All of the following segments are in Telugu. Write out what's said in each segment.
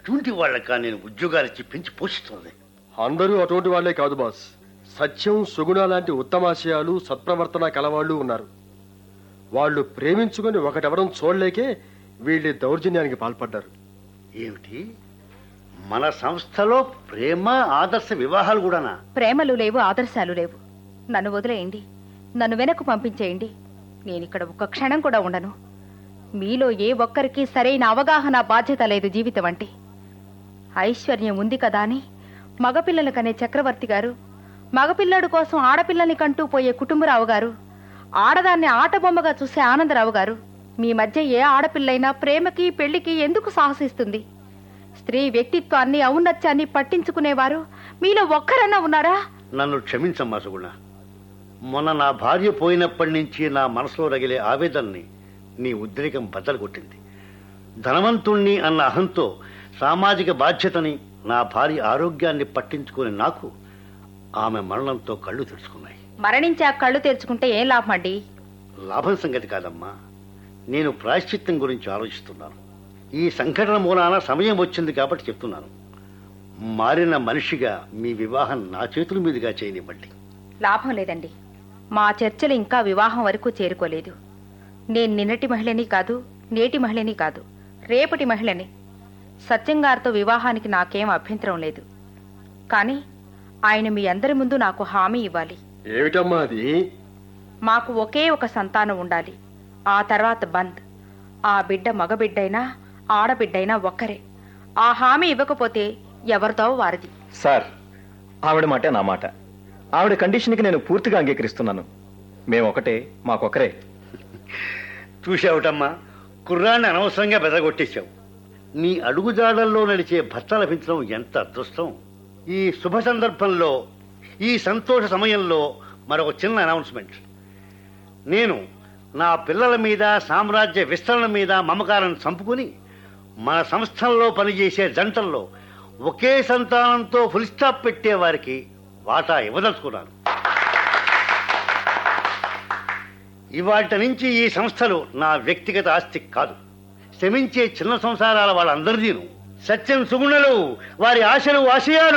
అటువంటి వాళ్ళకా నేను ఉద్యోగాలు ఇచ్చి పెంచి పోషిస్తుంది అందరూ అటువంటి వాళ్లే కాదు బాస్ సత్యం సుగుణ లాంటి ఉత్తమాశయాలు సత్ప్రవర్తన కలవాళ్ళు ఉన్నారు వాళ్ళు ప్రేమించుకొని ఒకటెవరం చూడలేకే వీళ్ళ దౌర్జన్యానికి పాల్పడ్డారు ఏమిటి మన సంస్థలో ప్రేమ ఆదర్శ వివాహాలు కూడానా ప్రేమలు లేవు ఆదర్శాలు లేవు నన్ను వదిలేయండి నన్ను వెనక్కు పంపించేయండి నేనిక్కడ ఒక్క క్షణం కూడా ఉండను మీలో ఏ ఒక్కరికి సరైన అవగాహన బాధ్యత లేదు జీవితం అంటే ఐశ్వర్యం ఉంది కదా అని మగపిల్లలు కనే చక్రవర్తి గారు మగపిల్లడు కోసం ఆడపిల్లని కంటూ పోయే కుటుంబరావు గారు ఆడదాన్ని ఆట బొమ్మగా చూసే ఆనందరావు గారు మీ మధ్య ఏ ఆడపిల్లైనా ప్రేమకి పెళ్లికి ఎందుకు సాహసిస్తుంది స్త్రీ వ్యక్తిత్వాన్ని ఔన్నత్యాన్ని పట్టించుకునేవారు మీలో ఒక్కరన్నా ఉన్నారా నన్ను క్షమించమ్మా సుగుణ మొన్న నా భార్య పోయినప్పటి నుంచి నా మనసులో రగిలే ఆవేదనని నీ ఉద్రేకం బద్దలు కొట్టింది ధనవంతుణ్ణి అన్న అహంతో సామాజిక బాధ్యతని నా భార్య ఆరోగ్యాన్ని పట్టించుకుని నాకు ఆమె మరణంతో కళ్ళు తెరుచుకున్నాయి మరణించి ఆ కళ్ళు తెరుచుకుంటే ఏం లాభం అండి లాభం సంగతి కాదమ్మా నేను ప్రాయశ్చిత్తం గురించి ఆలోచిస్తున్నాను ఈ సంఘటన మూలాన సమయం వచ్చింది కాబట్టి చెప్తున్నాను మారిన మనిషిగా మీ వివాహం నా చేతుల మీదుగా చేయనివ్వండి లాభం లేదండి మా చర్చలు ఇంకా వివాహం వరకు చేరుకోలేదు నేను నిన్నటి మహిళని కాదు నేటి మహిళని కాదు రేపటి మహిళని సత్యం గారితో వివాహానికి నాకేం అభ్యంతరం లేదు కానీ ఆయన మీ అందరి ముందు నాకు హామీ ఇవ్వాలి ఏమిటమ్మా అది మాకు ఒకే ఒక సంతానం ఉండాలి ఆ తర్వాత బంద్ ఆ బిడ్డ మగబిడ్డైనా ఆడబిడ్డైనా ఒక్కరే ఆ హామీ ఇవ్వకపోతే ఎవరితో వారిది సార్ ఆవిడ మాటే నా మాట ఆవిడ కండిషన్కి నేను పూర్తిగా అంగీకరిస్తున్నాను మేము ఒకటే మాకొకరే చూసావుటమ్మా కుర్రాన్ని అనవసరంగా బెదగొట్టేశావు నీ అడుగుజాడల్లో నడిచే భర్త లభించడం ఎంత అదృష్టం ఈ శుభ సందర్భంలో ఈ సంతోష సమయంలో మరొక చిన్న అనౌన్స్మెంట్ నేను నా పిల్లల మీద సామ్రాజ్య విస్తరణ మీద మమకారం చంపుకుని మన సంస్థల్లో పనిచేసే జంటల్లో ఒకే సంతానంతో ఫుల్ స్టాప్ పెట్టే వారికి వాటా ఇవ్వదలుచుకున్నాను ఇవాటి నుంచి ఈ సంస్థలు నా వ్యక్తిగత ఆస్తి కాదు శ్రమించే చిన్న సంసారాల వాళ్ళందరిదీను సత్యం సుగుణలు వారి ఆశలు ఆశయాలు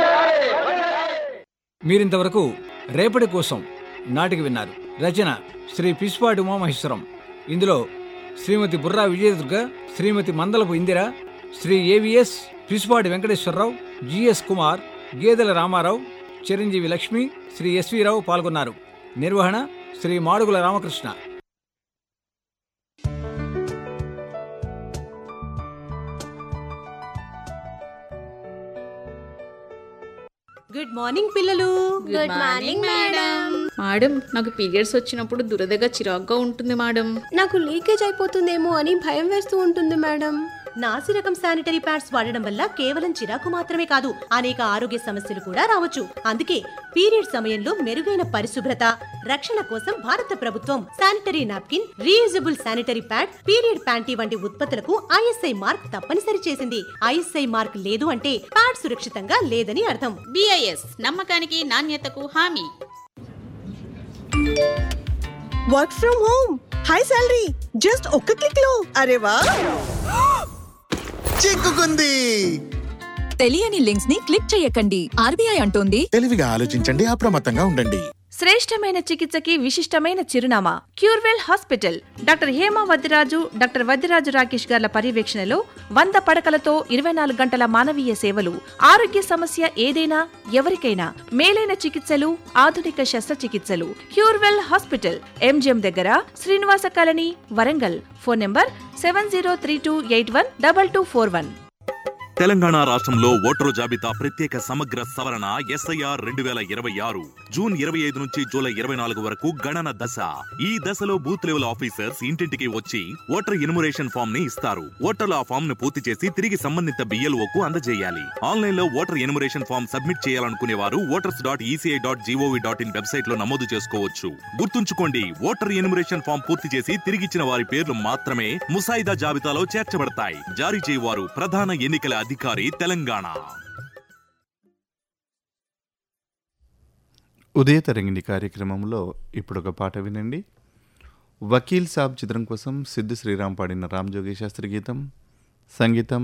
మీరింతవరకు రేపటి కోసం నాటిక విన్నారు రచన శ్రీ పిస్పాటి ఉమామహేశ్వరం ఇందులో శ్రీమతి బుర్రా విజయదుర్గ శ్రీమతి మందలపు ఇందిర శ్రీ ఏవిఎస్ పిస్పాటి వెంకటేశ్వరరావు జిఎస్ కుమార్ గేదెల రామారావు చిరంజీవి లక్ష్మి శ్రీ ఎస్వి రావు పాల్గొన్నారు నిర్వహణ శ్రీ మాడుగుల రామకృష్ణ గుడ్ మార్నింగ్ పిల్లలు గుడ్ మార్నింగ్ మేడం మేడం నాకు పీరియడ్స్ వచ్చినప్పుడు దురదగా చిరాగ్గా ఉంటుంది మేడం నాకు లీకేజ్ అయిపోతుందేమో అని భయం వేస్తూ ఉంటుంది మేడం నాసి రకం శానిటరీ ప్యాడ్స్ వాడడం వల్ల కేవలం చిరాకు మాత్రమే కాదు అనేక ఆరోగ్య సమస్యలు కూడా రావచ్చు అందుకే పీరియడ్ సమయంలో మెరుగైన పరిశుభ్రత రక్షణ కోసం భారత ప్రభుత్వం sanitary napkin reusable sanitary pad period panty వంటి ఉత్పత్తులకు ఐఎస్ఐ మార్క్ తప్పనిసరి చేసింది ఐఎస్ఐ మార్క్ లేదు అంటే ప్యాడ్ సురక్షితంగా లేదని అర్థం బిఐఎస్ నమ్మకానికి నాణ్యతకు హామీ work from home high salary just ఒక్క క్లిక్ లో అరే వా చిక్కుకుంది తెలియని లింక్స్ ని క్లిక్ చేయకండి ఆర్బీఐ అంటోంది తెలివిగా ఆలోచించండి అప్రమత్తంగా ఉండండి శ్రేష్టమైన చికిత్సకి విశిష్టమైన చిరునామా Curewell hospital doctor Hema Vaddiraju doctor Vaddiraju Rakesh గార్ల పర్యవేక్షణలో వంద పడకలతో ఇరవై నాలుగు గంటల మానవీయ సేవలు ఆరోగ్య సమస్య ఏదైనా ఎవరికైనా మేలైన చికిత్సలు ఆధునిక శస్త్రచికిత్సలు క్యూర్వెల్ హాస్పిటల్ ఎంజిఎం దగ్గర Srinivasa colony Warangal phone number seven zero three two eight one double two four one Telangana రాష్ట్రంలో ఓటరు జాబితా ప్రత్యేక సమగ్ర సవరణ ఎస్ఐఆర్ రెండు వేల ఇరవై ఆరు జూన్ ఇరవై ఐదు నుంచి జూలై ఇరవై నాలుగు వరకు గణన దశ ఈ దశలో బూత్ లెవెల్ ఆఫీసర్స్ ఇంటింటికి వచ్చి ఓటర్ ఇన్మురేషన్ ఫామ్ ని ఇస్తారు ఓటర్లు ఆ ఫామ్ ను పూర్తి చేసి తిరిగి సంబంధిత బిఎల్ఓ కు అందజేయాలి ఆన్లైన్ లో ఓటర్ ఇన్మురేషన్ ఫామ్ సబ్మిట్ చేయాలనుకునే వారు voters dot ECI dot GOV dot in website లో నమోదు చేసుకోవచ్చు గుర్తుంచుకోండి ఓటర్ ఇన్మురేషన్ ఫామ్ పూర్తి చేసి తిరిగిచ్చిన వారి పేర్లు మాత్రమే ముసాయిదా జాబితాలో చేర్చబడతాయి జారీ చేయవారు ప్రధాన ఎన్నికల అధికారి తెలంగాణ ఉదయ తరంగిణి కార్యక్రమంలో ఇప్పుడు ఒక పాట వినండి వకీల్ సాబ్ చిత్రం కోసం సిద్ధు శ్రీరామ్ పాడిన రామ్ జోగి శాస్త్రి గీతం సంగీతం